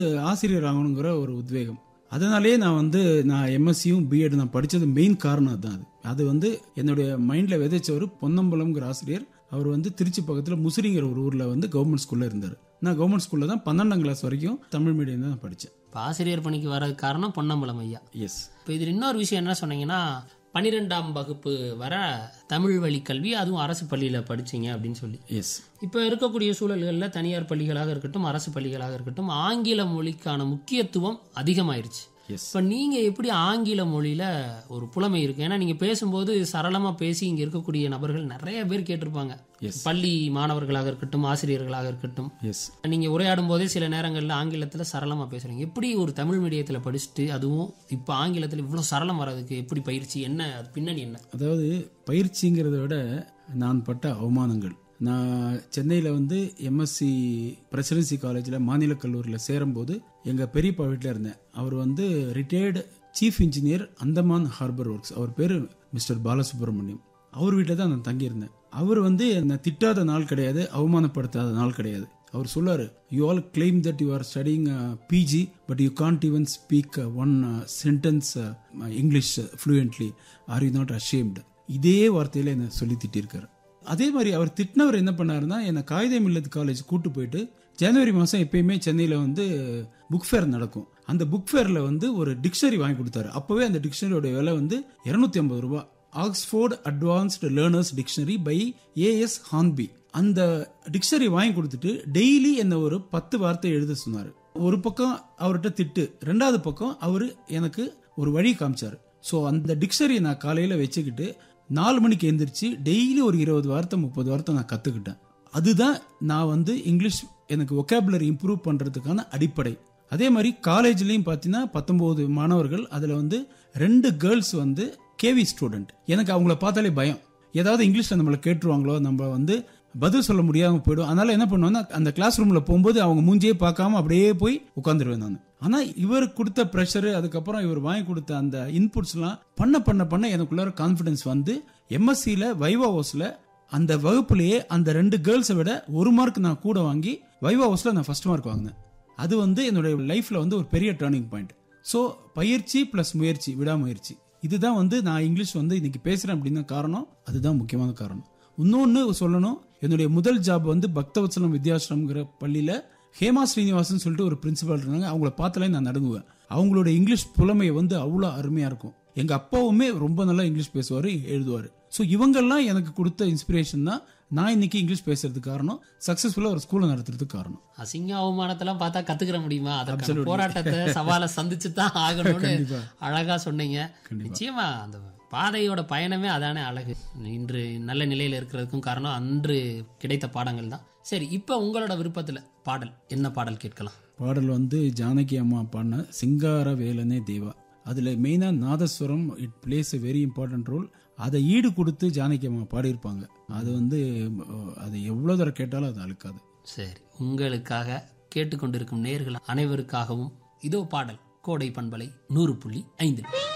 ஆசிரியர் ஆகணுங்கிற ஒரு உத்வேகம் அதனாலே நான் வந்து நான் எம்எஸ்சியும் பிஎட் நான் படித்தது மெயின் காரணம் அதுதான் அது அது வந்து என்னுடைய மைண்டில் விதைச்சவர் பொன்னம்பலம்ங்கிற ஆசிரியர் அவர் வந்து திருச்சி பக்கத்தில் முசிறிங்கிற ஒரு ஊரில் வந்து கவர்மெண்ட் ஸ்கூலில் இருந்தார் நான் கவர்மெண்ட் ஸ்கூலில் தான் பன்னெண்டாம் கிளாஸ் வரைக்கும் தமிழ் மீடியம் தான் படித்தேன் இப்போ ஆசிரியர் பணிக்கு வர்றதுக்கு காரணம் பொன்னம்பலம் ஐயா எஸ் இப்போ இதில் இன்னொரு விஷயம் என்ன சொன்னீங்கன்னா பன்னிரெண்டாம் வகுப்பு வர தமிழ் வழி கல்வி அதுவும் அரசு பள்ளியில் படிச்சீங்க அப்படின்னு சொல்லி எஸ் இப்போ இருக்கக்கூடிய சூழல்களில் தனியார் பள்ளிகளாக இருக்கட்டும் அரசு பள்ளிகளாக இருக்கட்டும் ஆங்கில மொழிக்கான முக்கியத்துவம் அதிகமாயிருச்சு எஸ் இப்போ நீங்கள் எப்படி ஆங்கில மொழியில் ஒரு புலமை இருக்கு ஏன்னா நீங்கள் பேசும்போது சரளமாக பேசி இங்கே இருக்கக்கூடிய நபர்கள் நிறைய பேர் கேட்டிருப்பாங்க Yes. பள்ளி மாணவர்களாக இருக்கட்டும் ஆசிரியர்களாக இருக்கட்டும் எஸ் நீங்கள் உரையாடும் போதே சில நேரங்களில் ஆங்கிலத்தில் சரளமாக பேசுகிறீங்க எப்படி ஒரு தமிழ் மீடியத்தில் படிச்சுட்டு அதுவும் இப்போ ஆங்கிலத்தில் இவ்வளோ சரளம் வர்றதுக்கு எப்படி பயிற்சி என்ன அது பின்னணி என்ன அதாவது பயிற்சிங்கிறத விட நான் பட்ட அவமானங்கள் நான் சென்னையில் வந்து எம்எஸ்சி பிரசிடென்சி காலேஜில் மாநில கல்லூரியில் சேரும்போது எங்கள் பெரியப்பா வீட்டில் இருந்தேன் அவர் வந்து retired chief engineer Andaman harbour works அவர் பேர் மிஸ்டர் பாலசுப்ரமணியம் அவர் வீட்டில் தான் நான் தங்கியிருந்தேன் அவர் வந்து என்னை திட்டாத நாள் கிடையாது அவமானப்படுத்தாத நாள் கிடையாது அவர் சொல்லாரு you all claim that you are studying PG but you can't even speak one sentence English fluently are you not ashamed இதே வார்த்தையில என்னை சொல்லி திட்டிருக்காரு அதே மாதிரி அவர் திட்டினவர் என்ன பண்ணாருன்னா என்னை காகிதம் இல்லத்து காலேஜ் கூட்டு போயிட்டு ஜனவரி மாதம் எப்பயுமே சென்னையில் வந்து புக் ஃபேர் நடக்கும் அந்த புக் ஃபேரில் வந்து ஒரு டிக்ஷனரி வாங்கி கொடுத்தாரு அப்போவே அந்த டிக்ஷனரியோட விலை வந்து இரநூத்தி ஐம்பது ரூபாய் Oxford advanced learners dictionary by A S Hornby அந்த டிக்ஷனரி வாங்கி கொடுத்துட்டு டெய்லி என்ன ஒரு பத்து வார்த்தை எழுத சொன்னார் ஒரு பக்கம் அவர்கிட்ட திட்டு ரெண்டாவது பக்கம் அவர் எனக்கு ஒரு வழி காமிச்சார் ஸோ அந்த டிக்ஷனரியை நான் காலையில் வச்சுக்கிட்டு நாலு மணிக்கு எந்திரிச்சு டெய்லி ஒரு இருபது வார்த்தை முப்பது வார்த்தை நான் கற்றுக்கிட்டேன் அதுதான் நான் வந்து இங்கிலீஷ் எனக்கு ஒகேபுலரி இம்ப்ரூவ் பண்ணுறதுக்கான அடிப்படை அதே மாதிரி காலேஜ்லேயும் பார்த்தீங்கன்னா பத்தொம்போது மாணவர்கள் அதில் வந்து ரெண்டு கேர்ள்ஸ் வந்து கேவி ஸ்டூடெண்ட் எனக்கு அவங்கள பார்த்தாலே பயம் ஏதாவது இங்கிலீஷில் நம்மளை கேட்டுருவாங்களோ நம்ம வந்து பதில் சொல்ல முடியாமல் போயிடும் அதனால என்ன பண்ணுவேன்னா அந்த கிளாஸ் ரூமில் போகும்போது அவங்க மூஞ்சியே பார்க்காம அப்படியே போய் உட்காந்துருவேன் நான் ஆனால் இவர் கொடுத்த ப்ரெஷரு அதுக்கப்புறம் இவர் வாங்கி கொடுத்த அந்த இன்புட்ஸ்லாம் பண்ண பண்ண பண்ண எனக்குள்ளார கான்ஃபிடன்ஸ் வந்து எம்எஸ்சியில் வைவா ஹவுஸில் அந்த வகுப்புலேயே அந்த ரெண்டு கேர்ள்ஸை விட ஒரு மார்க் நான் கூட வாங்கி வைவா ஹவுஸில் நான் ஃபர்ஸ்ட் மார்க் வாங்கினேன் அது வந்து என்னுடைய லைஃப்பில் வந்து ஒரு பெரிய டேர்னிங் பாயிண்ட் ஸோ பயிற்சி ப்ளஸ் முயற்சி விடாமுயற்சி இதுதான் வந்து நான் இங்கிலீஷ் வந்து இன்னைக்கு பேசுகிறேன் அப்படின்னு காரணம் அதுதான் முக்கியமான காரணம் இன்னொன்று சொல்லணும் என்னுடைய முதல் ஜாப் வந்து பக்தவத்சலம் வித்யாசிரம்ங்கிற பள்ளியில் ஹேமா ஸ்ரீனிவாசன் சொல்லிட்டு ஒரு பிரின்சிபால் இருந்தாங்க அவங்கள பார்த்தாலே நான் நடுங்குவேன் அவங்களோட இங்கிலீஷ் புலமை வந்து அவ்வளோ அருமையாக இருக்கும் எங்கள் அப்பாவுமே ரொம்ப நல்லா இங்கிலீஷ் பேசுவார் எழுதுவார் ஸோ இவங்கெல்லாம் எனக்கு கொடுத்த இன்ஸ்பிரேஷன் தான் நான் இன்னைக்கு இங்கிலீஷ் பேசுறதுக்கு காரணம் சக்ஸஸ்ஃபுல்லாக ஒரு ஸ்கூலை நடத்துறதுக்கு காரணம் அசிங்க அவமானத்தெல்லாம் பார்த்தா கத்துக்கிற முடியுமா அதற்கான போராட்டத்தை சவாலை சந்திச்சு தான் ஆகணும்னு அழகா சொன்னீங்க நிச்சயமா அந்த பாதையோட பயணமே அதானே அழகு இன்று நல்ல நிலையில இருக்கிறதுக்கும் காரணம் அன்று கிடைத்த பாடங்கள் தான் சரி இப்போ உங்களோட விருப்பத்துல பாடல் என்ன பாடல் கேட்கலாம் பாடல் வந்து ஜானகி அம்மா பாடின சிங்கார வேலனே தேவா அதில் மெயினாக nadaswaram it plays a very important role அதை ஈடு கொடுத்து ஜானகி அம்மா பாடியிருப்பாங்க அது வந்து அஹ், அது எவ்வளோ தடவை கேட்டாலும் அது அழுக்காது சரி உங்களுக்காக கேட்டுக்கொண்டிருக்கும் நேர்கள் அனைவருக்காகவும் இதோ பாடல் கோடை பண்பலை நூறு புள்ளி ஐந்து